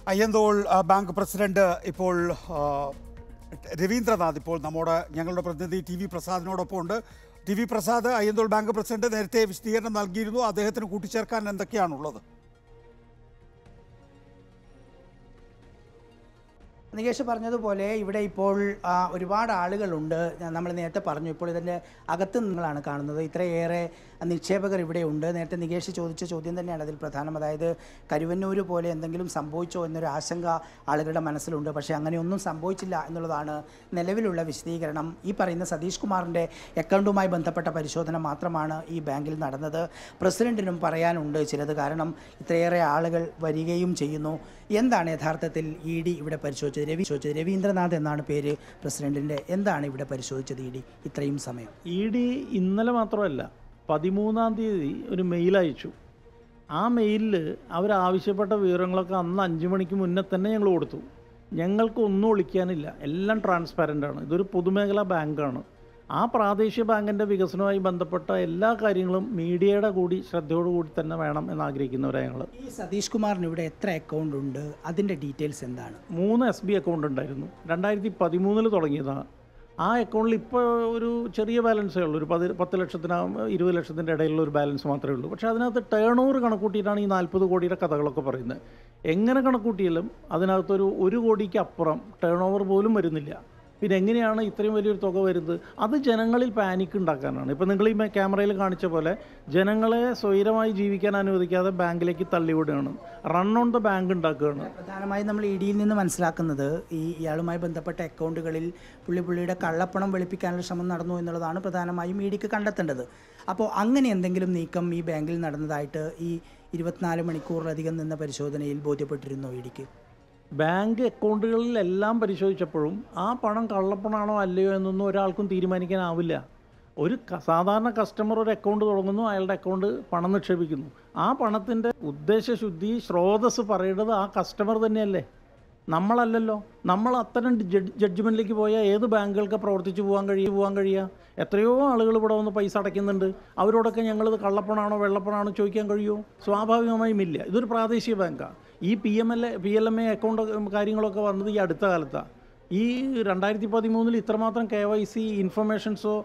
അയ്യന്തോൾ ആ, bank president ഇപ്പോൾ ആ, രവീന്ദ്രനാഥ് ഇപ്പോൾ നമ്മുടെ ഞങ്ങളുടെ പ്രതിനിധി ടി വി പ്രസാദിനോടൊപ്പം ഉണ്ട് T V Prasad Ayyanthole bank president നേരത്തെ വിശദീകരണം നൽകിയിരുന്നു അദ്ദേഹത്തിന് കൂട്ടിച്ചേർക്കാൻ എന്തൊക്കെയാണുള്ളത് നികേഷ് പറഞ്ഞതുപോലെ ഇവിടെ ഇപ്പോൾ ആ, ഒരുപാട് ആളുകളുണ്ട് നമ്മൾ നേരത്തെ പറഞ്ഞു ഇപ്പോൾ ഇതിൻ്റെ അകത്ത് നിങ്ങളാണ് കാണുന്നത് ഇത്രയേറെ നിക്ഷേപകർ ഇവിടെ ഉണ്ട് നേരത്തെ നികേഷ് ചോദിച്ച ചോദ്യം തന്നെയാണ് അതിൽ പ്രധാനം അതായത് കരുവന്നൂർ പോലെ എന്തെങ്കിലും സംഭവിച്ചോ എന്നൊരു ആശങ്ക ആളുകളുടെ മനസ്സിലുണ്ട് പക്ഷേ അങ്ങനെയൊന്നും സംഭവിച്ചില്ല എന്നുള്ളതാണ് നിലവിലുള്ള വിശദീകരണം ഈ പറയുന്ന സതീഷ് കുമാറിൻ്റെ അക്കൗണ്ടുമായി ബന്ധപ്പെട്ട പരിശോധന മാത്രമാണ് ഈ ബാങ്കിൽ നടന്നത് പ്രസിഡന്റിനും പറയാനുണ്ട് ചിലത് കാരണം ഇത്രയേറെ ആളുകൾ വരികയും ചെയ്യുന്നു എന്താണ് യഥാർത്ഥത്തിൽ ഇ ഡി ഇവിടെ പരിശോധിച്ചത് രവി ചോദിച്ചത് രവീന്ദ്രനാഥ് എന്നാണ് പേര് പ്രസിഡന്റിൻ്റെ എന്താണ് ഇവിടെ പരിശോധിച്ചത് ഇ ഡി ഇത്രയും സമയം ഇ ഡി ഇന്നലെ മാത്രമല്ല പതിമൂന്നാം തീയതി ഒരു മെയിൽ അയച്ചു ആ മെയിലിൽ അവരാവശ്യപ്പെട്ട വിവരങ്ങളൊക്കെ അന്ന് അഞ്ച് മണിക്ക് മുന്നേ തന്നെ ഞങ്ങൾ കൊടുത്തു ഞങ്ങൾക്ക് ഒന്നും ഒളിക്കാനില്ല എല്ലാം ട്രാൻസ്പാരൻ്റ് ആണ് ഇതൊരു പൊതുമേഖലാ ബാങ്കാണ് ആ പ്രാദേശിക ബാങ്കിൻ്റെ വികസനവുമായി ബന്ധപ്പെട്ട എല്ലാ കാര്യങ്ങളും മീഡിയയുടെ കൂടി ശ്രദ്ധയോടുകൂടി തന്നെ വേണം എന്ന് ആഗ്രഹിക്കുന്നവരാണ് ഞങ്ങൾ ഈ സതീഷ് കുമാറിന് ഇവിടെ എത്ര അക്കൗണ്ട് ഉണ്ട് അതിൻ്റെ ഡീറ്റെയിൽസ് എന്താണ് മൂന്ന് എസ് ബി അക്കൗണ്ട് ഉണ്ടായിരുന്നു രണ്ടായിരത്തി പതിമൂന്നിൽ തുടങ്ങിയതാണ് ആ അക്കൗണ്ടിൽ ഇപ്പോൾ ഒരു ചെറിയ ബാലൻസേ ഉള്ളൂ ഒരു പതി പത്ത് ലക്ഷത്തിന് ഇരുപത് ലക്ഷത്തിൻ്റെ ഇടയിലുള്ള ഒരു ബാലൻസ് മാത്രമേ ഉള്ളൂ പക്ഷേ അതിനകത്ത് ടേൺ ഓവർ കണക്കൂട്ടിയിട്ടാണ് ഈ നാൽപ്പത് കോടിയുടെ കഥകളൊക്കെ പറയുന്നത് എങ്ങനെ കണക്കൂട്ടിയാലും അതിനകത്തൊരു ഒരു കോടിക്ക് അപ്പുറം ടേൺ ഓവർ പോലും വരുന്നില്ല പിന്നെ എങ്ങനെയാണ് ഇത്രയും വലിയൊരു തുക വരുന്നത് അത് ജനങ്ങളിൽ പാനിക് ഉണ്ടാക്കാനാണ് ഇപ്പം നിങ്ങൾ ഈ ക്യാമറയിൽ കാണിച്ച പോലെ ജനങ്ങളെ സ്വൈരമായി ജീവിക്കാൻ അനുവദിക്കാതെ ബാങ്കിലേക്ക് തള്ളിവിടുകയാണ് റൺ ഓൺ ദ ബാങ്ക് ഉണ്ടാക്കുകയാണ് പ്രധാനമായും നമ്മൾ ഇ ഡിയിൽ നിന്ന് മനസ്സിലാക്കുന്നത് ഈ ഇയാളുമായി ബന്ധപ്പെട്ട അക്കൗണ്ടുകളിൽ പുള്ളി പുള്ളിയുടെ കള്ളപ്പണം വെളുപ്പിക്കാനുള്ള ശ്രമം നടന്നു എന്നുള്ളതാണ് പ്രധാനമായും ഇ ഡിക്ക് കണ്ടെത്തേണ്ടത് അപ്പോൾ അങ്ങനെ എന്തെങ്കിലും നീക്കം ഈ ബാങ്കിൽ നടന്നതായിട്ട് ഈ ഇരുപത്തിനാല് മണിക്കൂറിലധികം നിന്ന പരിശോധനയിൽ ബോധ്യപ്പെട്ടിരുന്നോ ഇ ഡിക്ക് ബാങ്ക് അക്കൗണ്ടുകളിലെല്ലാം പരിശോധിച്ചപ്പോഴും ആ പണം കള്ളപ്പണമാണോ അല്ലയോ എന്നൊന്നും ഒരാൾക്കും തീരുമാനിക്കാനാവില്ല ഒരു ക- സാധാരണ കസ്റ്റമർ ഒരു അക്കൗണ്ട് തുടങ്ങുന്നു അയാളുടെ അക്കൗണ്ട് പണം നിക്ഷേപിക്കുന്നു ആ പണത്തിൻ്റെ ഉദ്ദേശശുദ്ധി സ്രോതസ് പറയേണ്ടത് ആ കസ്റ്റമർ തന്നെയല്ലേ നമ്മളല്ലല്ലോ നമ്മൾ അത്തരം ജഡ്ജ്മെൻറ്റിലേക്ക് പോയാൽ ഏത് ബാങ്കുകൾക്ക് പ്രവർത്തിച്ച് പോകാൻ കഴിയും പോകാൻ കഴിയുക എത്രയോ ആളുകൾ ഇവിടെ വന്ന് പൈസ അടയ്ക്കുന്നുണ്ട് അവരോടൊക്കെ ഞങ്ങളിത് കള്ളപ്പണാണോ വെള്ളപ്പണാണോ ചോദിക്കാൻ കഴിയുമോ സ്വാഭാവികമായും ഇല്ല ഇതൊരു പ്രാദേശിക ബാങ്കാണ് ഈ P M L A P L M A account കാര്യങ്ങളൊക്കെ വന്നത് ഈ അടുത്ത കാലത്താണ് ഈ രണ്ടായിരത്തി പതിമൂന്നിൽ ഇത്രമാത്രം കെ വൈ സി ഇൻഫർമേഷൻസോ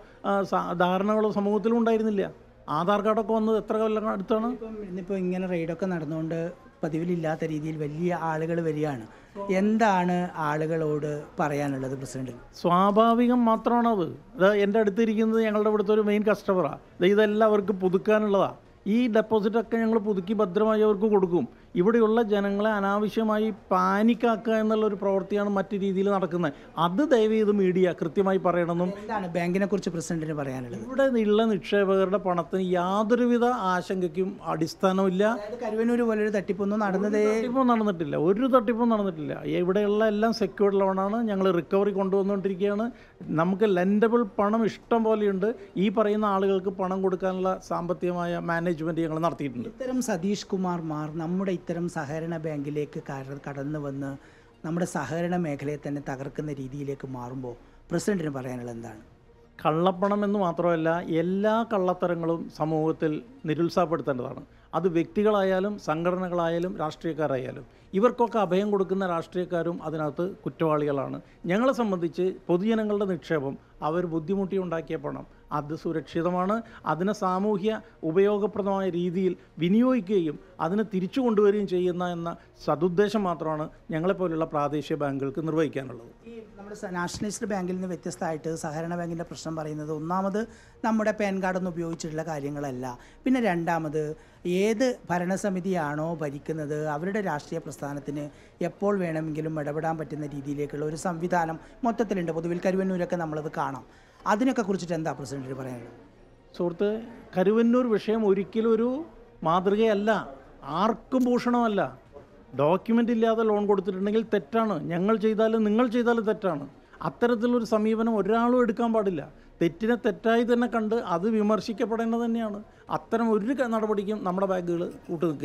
ധാരണകളോ സമൂഹത്തിലും ഉണ്ടായിരുന്നില്ല ആധാർ കാർഡൊക്കെ വന്നത് എത്ര കൊല്ലം അടുത്താണ് ഇപ്പം ഇന്നിപ്പോൾ ഇങ്ങനെ റെയ്ഡൊക്കെ നടന്നുകൊണ്ട് പതിവിലില്ലാത്ത രീതിയിൽ വലിയ ആളുകൾ വരികയാണ് എന്താണ് ആളുകളോട് പറയാനുള്ളത് പ്രസിഡന്റിന് സ്വാഭാവികം മാത്രമാണത് ഇത് എൻ്റെ അടുത്തിരിക്കുന്നത് ഞങ്ങളുടെ ഇവിടുത്തെ ഒരു മെയിൻ കസ്റ്റമറാണ് ഇതെല്ലാം അവർക്ക് പുതുക്കാനുള്ളതാണ് ഈ ഡെപ്പോസിറ്റൊക്കെ ഞങ്ങൾ പുതുക്കി ഭദ്രമായി അവർക്ക് കൊടുക്കും ഇവിടെയുള്ള ജനങ്ങളെ അനാവശ്യമായി പാനിക്കാക്കുക എന്നുള്ള ഒരു പ്രവൃത്തിയാണ് മറ്റു രീതിയിൽ നടക്കുന്നത് അത് ദയവ് ചെയ്ത് മീഡിയ കൃത്യമായി പറയണമെന്നും എന്താണ് ബാങ്കിനെ കുറിച്ച് പ്രസിഡന്റിന് പറയാനുള്ളത് ഇവിടെ ഉള്ള നിക്ഷേപകരുടെ പണത്തിന് യാതൊരുവിധ ആശങ്കയ്ക്കും അടിസ്ഥാനമില്ല അതായത് കരുവന്നൂർ പോലൊരു തട്ടിപ്പൊന്നും നടന്നതേ തട്ടിപ്പും നടന്നിട്ടില്ല ഒരു തട്ടിപ്പും നടന്നിട്ടില്ല ഇവിടെയുള്ള എല്ലാം സെക്യൂർഡ് ലോണാണ് ഞങ്ങൾ റിക്കവറി കൊണ്ടുവന്നുകൊണ്ടിരിക്കുകയാണ് നമുക്ക് ലെൻഡബിൾ പണം ഇഷ്ടം പോലെയുണ്ട് ഈ പറയുന്ന ആളുകൾക്ക് പണം കൊടുക്കാനുള്ള സാമ്പത്തികമായ മാനേജ്മെൻറ്റ് ഞങ്ങൾ നടത്തിയിട്ടുണ്ട് ഇത്തരം സതീഷ് കുമാർമാർ നമ്മുടെ ഇത്തരം സഹകരണ ബാങ്കിലേക്ക് കര- കടന്നു വന്ന് നമ്മുടെ സഹകരണ മേഖലയെ തന്നെ തകർക്കുന്ന രീതിയിലേക്ക് മാറുമ്പോൾ പ്രസിഡന്റിന് പറയാനുള്ളത് എന്താണ് കള്ളപ്പണം എന്ന് മാത്രമല്ല എല്ലാ കള്ളത്തരങ്ങളും സമൂഹത്തിൽ നിരുത്സാഹപ്പെടുത്തേണ്ടതാണ് അത് വ്യക്തികളായാലും സംഘടനകളായാലും രാഷ്ട്രീയക്കാരായാലും ഇവർക്കൊക്കെ അഭയം കൊടുക്കുന്ന രാഷ്ട്രീയക്കാരും അതിനകത്ത് കുറ്റവാളികളാണ് ഞങ്ങളെ സംബന്ധിച്ച് പൊതുജനങ്ങളുടെ നിക്ഷേപം അവർ ബുദ്ധിമുട്ടി ഉണ്ടാക്കിയ പണം അത് സുരക്ഷിതമാണ് അതിനെ സാമൂഹ്യ ഉപയോഗപ്രദമായ രീതിയിൽ വിനിയോഗിക്കുകയും അതിനെ തിരിച്ചു കൊണ്ടുവരികയും ചെയ്യുന്ന എന്ന സതുദ്ദേശം മാത്രമാണ് ഞങ്ങളെപ്പോലുള്ള പ്രാദേശിക ബാങ്കുകൾക്ക് നിർവഹിക്കാനുള്ളത് ഈ നമ്മുടെ സ- നാഷണലിസ്റ്റ് ബാങ്കിൽ നിന്ന് വ്യത്യസ്തമായിട്ട് സഹകരണ ബാങ്കിൻ്റെ പ്രശ്നം പറയുന്നത് ഒന്നാമത് നമ്മുടെ പാൻ കാർഡൊന്നും ഉപയോഗിച്ചിട്ടുള്ള കാര്യങ്ങളല്ല പിന്നെ രണ്ടാമത് ഏത് ഭരണസമിതിയാണോ ഭരിക്കുന്നത് അവരുടെ രാഷ്ട്രീയ പ്രസ്ഥാനത്തിന് എപ്പോൾ വേണമെങ്കിലും ഇടപെടാൻ പറ്റുന്ന രീതിയിലേക്കുള്ള ഒരു സംവിധാനം മൊത്തത്തിലുണ്ട് പൊതുവിൽ കരുവന്നൂരൊക്കെ നമ്മളത് കാണാം അതിനൊക്കെ കുറിച്ചിട്ട് എന്താ പ്രസിഡന്റിന് പറയാനുള്ളത് സുഹൃത്ത് കരുവന്നൂർ വിഷയം ഒരിക്കലും ഒരു മാതൃകയല്ല ആർക്കും ഭൂഷണമല്ല ഡോക്യുമെൻ്റ് ഇല്ലാതെ ലോൺ കൊടുത്തിട്ടുണ്ടെങ്കിൽ തെറ്റാണ് ഞങ്ങൾ ചെയ്താലും നിങ്ങൾ ചെയ്താലും തെറ്റാണ് അത്തരത്തിലൊരു സമീപനം ഒരാളും എടുക്കാൻ പാടില്ല തെറ്റിനെ തെറ്റായി തന്നെ കണ്ട് അത് വിമർശിക്കപ്പെടേണ്ടത് തന്നെയാണ് അത്തരം ഒരു ക- നടപടിക്കും നമ്മുടെ ബാങ്കുകൾ കൂട്ടുനിൽക്കില്ല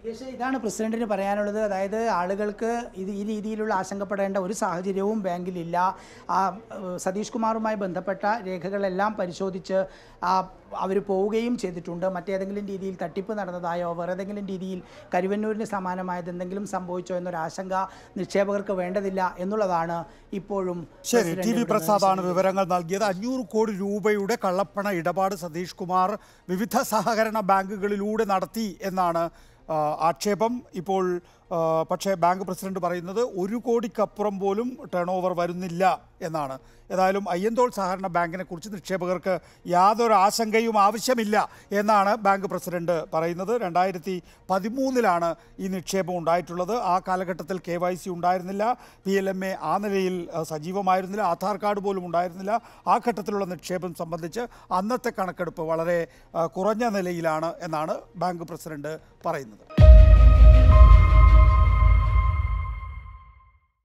യേശു, ഇതാണ് പ്രസിഡന്റിന് പറയാനുള്ളത് അതായത് ആളുകൾക്ക് ഇത് ഈ രീതിയിലുള്ള ആശങ്കപ്പെടേണ്ട ഒരു സാഹചര്യവും ബാങ്കിലില്ല ആ ഏഹ്, സതീഷ് കുമാറുമായി ബന്ധപ്പെട്ട രേഖകളെല്ലാം പരിശോധിച്ച് അവർ പോവുകയും ചെയ്തിട്ടുണ്ട് മറ്റേതെങ്കിലും രീതിയിൽ തട്ടിപ്പ് നടന്നതായോ വേറെ ഏതെങ്കിലും രീതിയിൽ കരുവന്നൂരിന് സമാനമായത് എന്തെങ്കിലും സംഭവിച്ചോ എന്നൊരു ആശങ്ക നിക്ഷേപകർക്ക് വേണ്ടതില്ല എന്നുള്ളതാണ് ഇപ്പോഴും ശരി പ്രസിഡന്റ് ടി വി ഇവിടുന്ന് പ്രസാദാണ് വിവരങ്ങൾ നൽകിയത് അഞ്ഞൂറ് കോടി രൂപയുടെ കള്ളപ്പണ ഇടപാട് സതീഷ് കുമാർ വിവിധ സഹകരണ ബാങ്കുകളിലൂടെ നടത്തി എന്നാണ് ആ, ആക്ഷേപം ഇപ്പോൾ ആ, പക്ഷേ ബാങ്ക് പ്രസിഡന്റ് പറയുന്നത് ഒരു കോടിക്കപ്പുറം പോലും ടേൺ ഓവർ വരുന്നില്ല എന്നാണ് ഏതായാലും അയ്യന്തോൾ സഹകരണ ബാങ്കിനെ കുറിച്ച് നിക്ഷേപകർക്ക് യാതൊരു ആശങ്കയും ആവശ്യമില്ല എന്നാണ് ബാങ്ക് പ്രസിഡന്റ് പറയുന്നത് രണ്ടായിരത്തി പതിമൂന്നിലാണ് ഈ നിക്ഷേപം ഉണ്ടായിട്ടുള്ളത് ആ കാലഘട്ടത്തിൽ കെ വൈ സി ഉണ്ടായിരുന്നില്ല പി എൽ എം എ ആ നിലയിൽ ആ, സജീവമായിരുന്നില്ല ആധാർ കാർഡ് പോലും ഉണ്ടായിരുന്നില്ല ആ ഘട്ടത്തിലുള്ള നിക്ഷേപം സംബന്ധിച്ച് അന്നത്തെ കണക്കെടുപ്പ് വളരെ ആ, കുറഞ്ഞ നിലയിലാണ് എന്നാണ് ബാങ്ക് പ്രസിഡന്റ് പറയുന്നത്